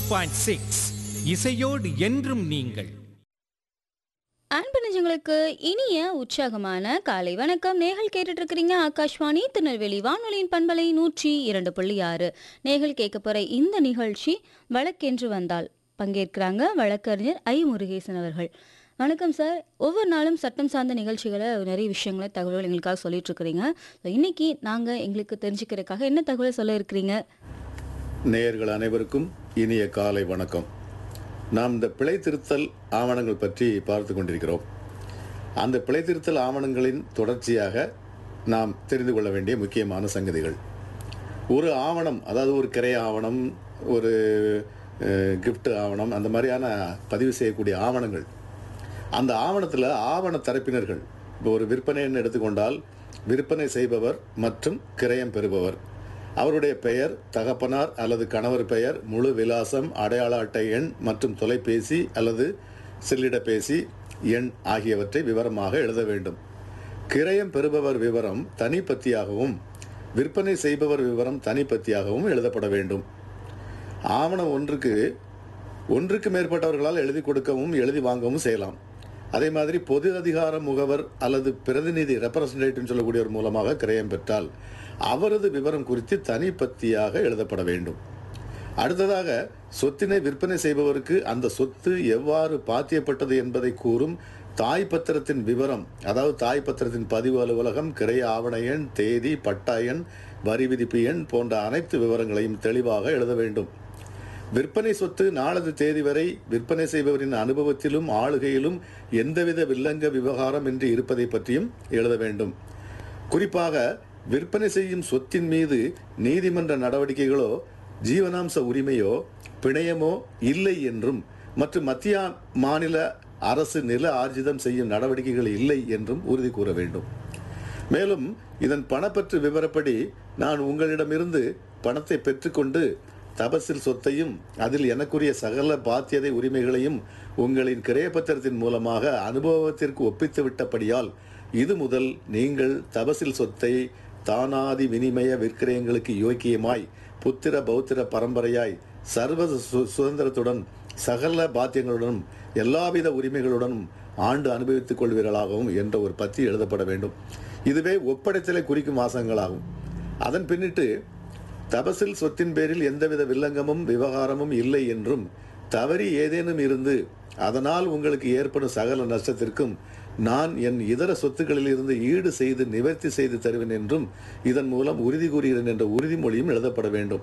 point six இசையோடு என்றும் நீங்கள் அன்பு நெஞ்சங்களுக்கு இனிய உற்சாகமான காலை வணக்கம் நேகள் கேட்டுட்டு இருக்கிறீங்க ஆகாஷ்வாணி திருநெல்வேலி வானொலியின் பண்பலை நூற்றி இரண்டு புள்ளி ஆறு நேகள் கேட்க போற இந்த நிகழ்ச்சி வழக்கென்று வந்தால் பங்கேற்கிறாங்க வழக்கறிஞர் ஐ முருகேசன் அவர்கள் வணக்கம் சார் ஒவ்வொரு நாளும் சட்டம் சார்ந்த நிகழ்ச்சிகளை நிறைய விஷயங்களை தகவல்கள் எங்களுக்காக சொல்லிட்டு இருக்கிறீங்க So, இன்னைக்கு நாங்க எங்களுக்கு தெரிஞ்சுக்கிறதுக்காக என்ன தகவல் சொல்ல இருக்கிறீங்க நேயர்கள் அனைவருக்கும் இனிய காலை வணக்கம் நாம் இந்த பிழை திருத்தல் ஆவணங்கள் பற்றி பார்த்து கொண்டிருக்கிறோம் அந்த பிழை திருத்தல் ஆவணங்களின் தொடர்ச்சியாக நாம் தெரிந்து கொள்ள வேண்டிய முக்கியமான சங்கதிகள் ஒரு ஆவணம் அதாவது ஒரு கிரைய ஆவணம் ஒரு gift ஆவணம் அந்த மாதிரியான பதிவு செய்யக்கூடிய ஆவணங்கள் அந்த ஆவணத்தில் ஆவண தரப்பினர்கள் இப்போ ஒரு விற்பனைன்னு எடுத்துக்கொண்டால் விற்பனை செய்பவர் மற்றும் கிரயம் பெறுபவர் அவருடைய பெயர் தகப்பனார் அல்லது கணவர் பெயர் முழு விலாசம் அடையாள அட்டை எண் மற்றும் தொலைபேசி அல்லது செல்லிடப்பேசி எண் ஆகியவற்றை விவரமாக எழுத வேண்டும் கிரயம் பெறுபவர் விவரம் தனிப்பத்தியாகவும் விற்பனை செய்பவர் விவரம் தனிப்பத்தியாகவும் எழுதப்பட வேண்டும் ஆவணம் ஒன்றுக்கு ஒன்றுக்கு மேற்பட்டவர்களால் எழுதி கொடுக்கவும் எழுதி வாங்கவும் செய்யலாம் அதே மாதிரி பொது அதிகார முகவர் அல்லது பிரதிநிதி ரெப்ரசன்டேட்டிவ் சொல்லக்கூடியவர் மூலமாக கிரயம் பெற்றால் அவரது விவரம் குறித்து தனிப்பத்தியாக எழுதப்பட வேண்டும் அடுத்ததாக சொத்தினை விற்பனை செய்பவருக்கு அந்த சொத்து எவ்வாறு பாத்தியப்பட்டது என்பதை கூறும் தாய் பத்திரத்தின் விவரம் அதாவது தாய் பத்திரத்தின் பதிவு அலுவலகம் கிரை ஆவண எண் தேதி பட்டா எண் வரி விதிப்பு எண் போன்ற அனைத்து விவரங்களையும் தெளிவாக எழுத வேண்டும் விற்பனை சொத்து நாளது தேதி வரை விற்பனை செய்பவரின் அனுபவத்திலும் ஆளுகையிலும் எந்தவித வில்லங்க விவகாரம் இன்றி இருப்பதை பற்றியும் எழுத வேண்டும் குறிப்பாக விற்பனை செய்யும் சொத்தின் மீது நீதிமன்ற நடவடிக்கைகளோ ஜீவனாம்ச உரிமையோ பிணையமோ இல்லை என்றும் மற்றும் மத்திய மாநில அரசு நில ஆர்ஜிதம் செய்யும் நடவடிக்கைகள் இல்லை என்றும் உறுதி கூற வேண்டும் மேலும் இதன் பணப்பற்று விவரப்படி நான் உங்களிடமிருந்து பணத்தை பெற்றுக்கொண்டு தபசில் சொத்தையும் அதில் எனக்குரிய சகல பாத்தியதை உரிமைகளையும் உங்களின் கிரயப்பத்திரத்தின் மூலமாக அனுபவத்திற்கு ஒப்பித்து விட்டபடியால் இது முதல் நீங்கள் தபசில் சொத்தை தானாதி வினிமய விற்கிரயங்களுக்கு யோக்கியமாய் புத்திர பௌத்திர பரம்பரையாய் சர்வ சு- சுதந்திரத்துடன் சகல பாத்தியங்களுடனும் எல்லாவித உரிமைகளுடனும் ஆண்டு அனுபவித்துக் கொள்வீர்களாகவும் என்ற ஒரு பத்தி எழுதப்பட வேண்டும் இதுவே ஒப்படைத்தலை குறிக்கும் வாசகங்களாகும் அதன் பின்னிட்டு தபசில் சொத்தின் பேரில் எந்தவித வில்லங்கமும் விவகாரமும் இல்லை என்றும் தவறி ஏதேனும் இருந்து அதனால் உங்களுக்கு ஏற்படும் சகல நஷ்டத்திற்கும் நான் என் இதர சொத்துக்களில் இருந்து ஈடு செய்து நிவர்த்தி செய்து தருவேன் என்றும் இதன் மூலம் உறுதி கூறுகிறேன் என்ற உறுதிமொழியும் எழுதப்பட வேண்டும்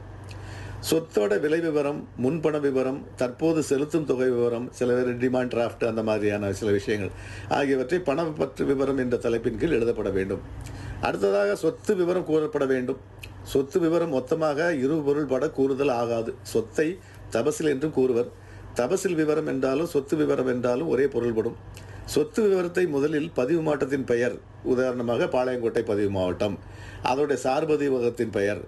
சொத்தோட விலை விவரம் முன்பண விவரம் தற்போது செலுத்தும் தொகை விவரம் சில பேர் டிமாண்ட் டிராஃப்ட் அந்த மாதிரியான சில விஷயங்கள் ஆகியவற்றை பணப்பற்று விவரம் என்ற தலைப்பின் கீழ் எழுதப்பட வேண்டும் அடுத்ததாக சொத்து விவரம் கூறப்பட வேண்டும் சொத்து விவரம் மொத்தமாக இரு பொருள்பட கூறுதல் ஆகாது சொத்தை தபசில் என்றும் கூறுவர் தபசில் விவரம் என்றாலும் சொத்து விவரம் என்றாலும் ஒரே பொருள்படும் சொத்து விவரத்தை முதலில் பதிவு மாவட்டத்தின் பெயர் உதாரணமாக பாளையங்கோட்டை பதிவு மாவட்டம் அதோடைய சார்பதிவகத்தின் பெயர்